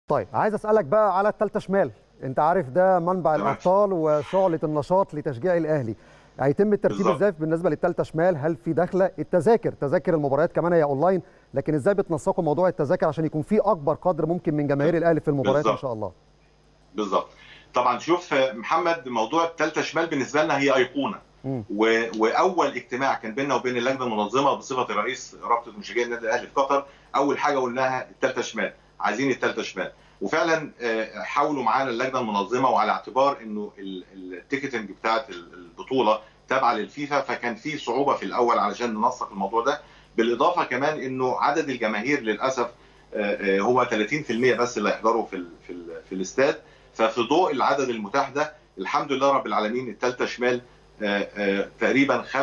طيب عايز اسالك بقى على الثالثه شمال انت عارف ده منبع تمام. الابطال وشعله النشاط لتشجيع الاهلي هيتم الترتيب بالظبط. ازاي بالنسبه للثالثه شمال هل في داخله التذاكر تذاكر المباريات كمان هي اونلاين لكن ازاي بتنسقوا موضوع التذاكر عشان يكون في اكبر قدر ممكن من جماهير الاهلي في المباريات ان بالظبط. شاء الله بالظبط طبعا شوف آه، محمد موضوع الثالثه شمال بالنسبه لنا هي ايقونه مم. و... واول اجتماع كان بيننا وبين اللجنه المنظمه بصفه رئيس رابطه مشجعي النادي الاهلي في قطر اول حاجه قلناها الثالثه شمال عايزين الثالثه شمال وفعلا آه، حاولوا معانا اللجنه المنظمه وعلى اعتبار انه ال- التيكتنج بتاعت ال- البطوله تابعه للفيفا فكان في صعوبه في الاول علشان ننسق الموضوع ده بالاضافه كمان انه عدد الجماهير للاسف آه، آه، هو 30% بس اللي هيحضروا في ال في ال في الاستاد ففي ضوء العدد المتاح ده الحمد لله رب العالمين الثالثه شمال آه، آه، تقريبا 95%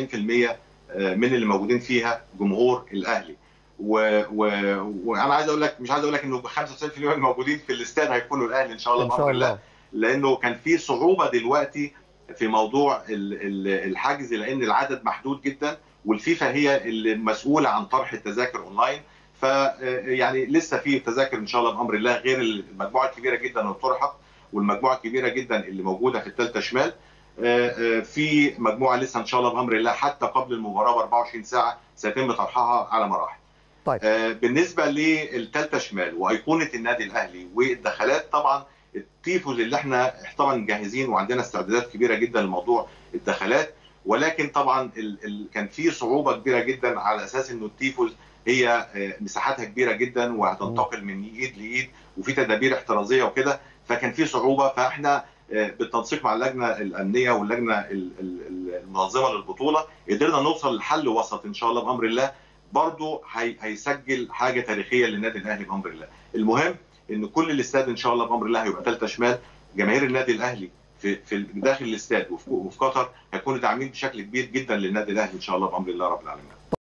آه، من اللي موجودين فيها جمهور الاهلي و... و... وانا عايز اقول لك مش عايز اقول لك انه 95% من الموجودين في الاستاد هيكونوا الاهلي ان شاء الله ان شاء بامر الله الله لانه كان في صعوبه دلوقتي في موضوع ال- ال- الحجز لان العدد محدود جدا والفيفا هي اللي مسؤوله عن طرح التذاكر اونلاين ف يعني لسه في تذاكر ان شاء الله بامر الله غير المجموعه الكبيره جدا اللي طرحت والمجموعه الكبيره جدا اللي موجوده في الثالثه شمال آه، آه، في مجموعه لسه ان شاء الله بامر الله حتى قبل المباراه ب 24 ساعه سيتم طرحها على مراحل. طيب. آه، بالنسبه للثالثه شمال وايقونه النادي الاهلي والدخلات طبعا التيفوز اللي احنا طبعا جاهزين وعندنا استعدادات كبيره جدا لموضوع الدخلات ولكن طبعا ال ال كان في صعوبه كبيره جدا على اساس انه التيفوز هي آه، مساحتها كبيره جدا وهتنتقل من ايد لايد وفي تدابير احترازيه وكده فكان في صعوبه فاحنا آه، بالتنسيق مع اللجنه الامنيه واللجنه ال- ال- المنظمه للبطوله قدرنا نوصل لحل وسط ان شاء الله بامر الله برضه هي هيسجل حاجه تاريخيه للنادي الاهلي بامر الله المهم ان كل الاستاد ان شاء الله بامر الله هيبقى ثالثه شمال جماهير النادي الاهلي في في داخل الاستاد وفي وفي قطر هيكونوا داعمين بشكل كبير جدا للنادي الاهلي ان شاء الله بامر الله رب العالمين